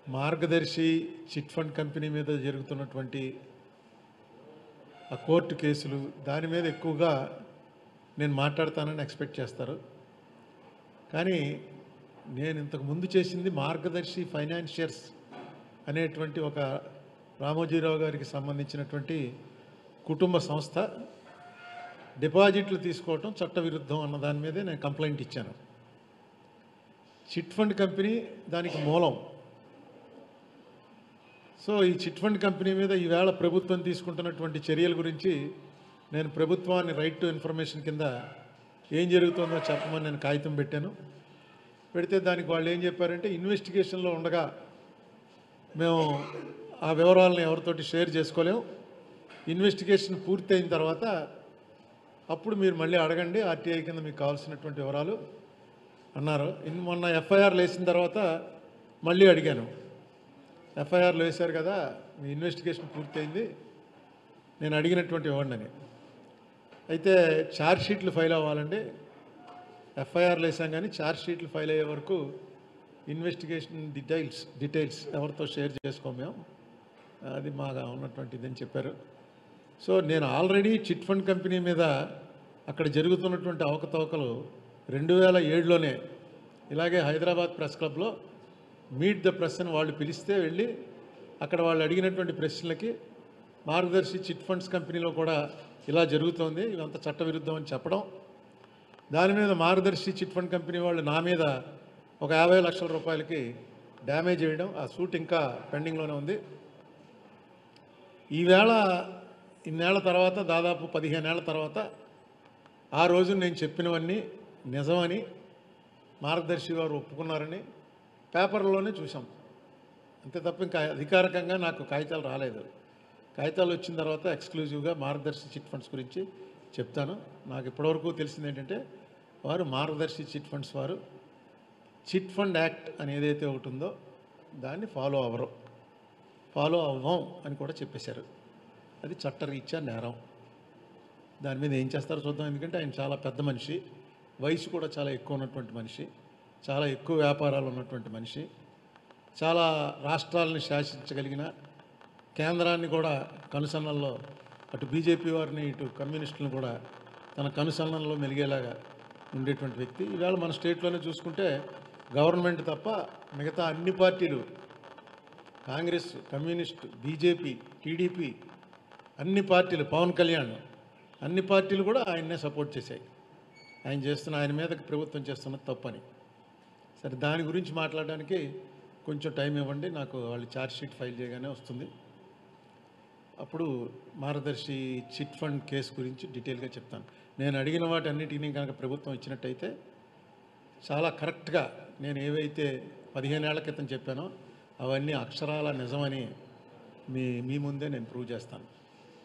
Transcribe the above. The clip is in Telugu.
మార్గదర్శి చిట్ ఫండ్ కంపెనీ మీద జరుగుతున్నటువంటి ఆ కోర్టు కేసులు దాని మీద ఎక్కువగా నేను మాట్లాడతానని ఎక్స్పెక్ట్ చేస్తారు కానీ నేను ఇంతకు ముందు చేసింది మార్గదర్శి ఫైనాన్షియర్స్ అనేటువంటి ఒక రామోజీరావు గారికి సంబంధించినటువంటి కుటుంబ సంస్థ డిపాజిట్లు తీసుకోవటం చట్టవిరుద్ధం అన్న దాని మీదే నేను కంప్లైంట్ ఇచ్చాను చిట్ ఫండ్ కంపెనీ దానికి మూలం సో ఈ చిట్ ఫండ్ కంపెనీ మీద ఈవేళ ప్రభుత్వం తీసుకుంటున్నటువంటి చర్యల గురించి నేను ప్రభుత్వాన్ని రైట్ టు ఇన్ఫర్మేషన్ కింద ఏం జరుగుతుందో చెప్పమని నేను కాగితం పెట్టాను పెడితే దానికి వాళ్ళు ఏం చెప్పారంటే ఇన్వెస్టిగేషన్లో ఉండగా మేము ఆ వివరాలను ఎవరితోటి షేర్ చేసుకోలేం ఇన్వెస్టిగేషన్ పూర్తయిన తర్వాత అప్పుడు మీరు మళ్ళీ అడగండి ఆర్టీఐ కింద మీకు కావాల్సినటువంటి వివరాలు అన్నారు ఇన్ మొన్న ఎఫ్ఐఆర్లు వేసిన తర్వాత మళ్ళీ అడిగాను ఎఫ్ఐఆర్లు వేశారు కదా మీ ఇన్వెస్టిగేషన్ పూర్తయింది నేను అడిగినటువంటి ఇవ్వండి అని అయితే ఛార్జ్ షీట్లు ఫైల్ అవ్వాలండి ఎఫ్ఐఆర్లు వేసాం కానీ ఛార్జ్ షీట్లు ఫైల్ అయ్యే వరకు ఇన్వెస్టిగేషన్ డీటెయిల్స్ డీటెయిల్స్ ఎవరితో షేర్ చేసుకోము మేము అది మాగా ఉన్నటువంటి ఇదని చెప్పారు సో నేను ఆల్రెడీ చిట్ ఫండ్ కంపెనీ మీద అక్కడ జరుగుతున్నటువంటి అవకతవకలు రెండు వేల ఏడులోనే ఇలాగే హైదరాబాద్ ప్రెస్ క్లబ్లో మీట్ ద ప్రెస్ అని వాళ్ళు పిలిస్తే వెళ్ళి అక్కడ వాళ్ళు అడిగినటువంటి ప్రశ్నలకి మార్గదర్శి చిట్ ఫండ్స్ కంపెనీలో కూడా ఇలా జరుగుతోంది ఇదంతా చట్టవిరుద్ధం అని చెప్పడం దాని మీద మార్గదర్శి చిట్ ఫండ్ కంపెనీ వాళ్ళు నా మీద ఒక యాభై లక్షల రూపాయలకి డ్యామేజ్ చేయడం ఆ సూట్ ఇంకా పెండింగ్లోనే ఉంది ఈవేళ ఇన్నేళ్ల తర్వాత దాదాపు పదిహేనేళ్ల తర్వాత ఆ రోజు నేను చెప్పినవన్నీ నిజమని మార్గదర్శి గారు ఒప్పుకున్నారని పేపర్లోనే చూసాం అంతే తప్ప ఇంకా అధికారికంగా నాకు కాగితాలు రాలేదు కాగితాలు వచ్చిన తర్వాత ఎక్స్క్లూజివ్గా మార్గదర్శి చిట్ ఫండ్స్ గురించి చెప్తాను నాకు ఇప్పటివరకు తెలిసింది ఏంటంటే వారు మార్గదర్శి చిట్ ఫండ్స్ వారు చిట్ ఫండ్ యాక్ట్ అని ఏదైతే ఒకటి ఉందో దాన్ని ఫాలో అవ్వరు ఫాలో అవ్వం అని కూడా చెప్పేశారు అది చట్టరీత్యా నేరం దాని మీద ఏం చేస్తారో చూద్దాం ఎందుకంటే ఆయన చాలా పెద్ద మనిషి వయసు కూడా చాలా ఎక్కువ ఉన్నటువంటి మనిషి చాలా ఎక్కువ వ్యాపారాలు ఉన్నటువంటి మనిషి చాలా రాష్ట్రాలను శాసించగలిగిన కేంద్రాన్ని కూడా కనుసన్నల్లో అటు బీజేపీ వారిని ఇటు కమ్యూనిస్టులను కూడా తన కనుసన్నల్లో మెలిగేలాగా ఉండేటువంటి వ్యక్తి ఈవేళ మన స్టేట్లోనే చూసుకుంటే గవర్నమెంట్ తప్ప మిగతా అన్ని పార్టీలు కాంగ్రెస్ కమ్యూనిస్ట్ బీజేపీ టీడీపీ అన్ని పార్టీలు పవన్ కళ్యాణ్ అన్ని పార్టీలు కూడా ఆయన్నే సపోర్ట్ చేశాయి ఆయన చేస్తున్న ఆయన మీద ప్రభుత్వం చేస్తున్న తప్పని సరే దాని గురించి మాట్లాడడానికి కొంచెం టైం ఇవ్వండి నాకు వాళ్ళు ఛార్జ్ షీట్ ఫైల్ చేయగానే వస్తుంది అప్పుడు మార్గదర్శి చిట్ ఫండ్ కేసు గురించి డీటెయిల్గా చెప్తాను నేను అడిగిన వాటి అన్నిటినీ కనుక ప్రభుత్వం ఇచ్చినట్టయితే చాలా కరెక్ట్గా నేను ఏవైతే పదిహేనేళ్ల క్రితం చెప్పానో అవన్నీ అక్షరాల నిజమని మీ మీ ముందే నేను ప్రూవ్ చేస్తాను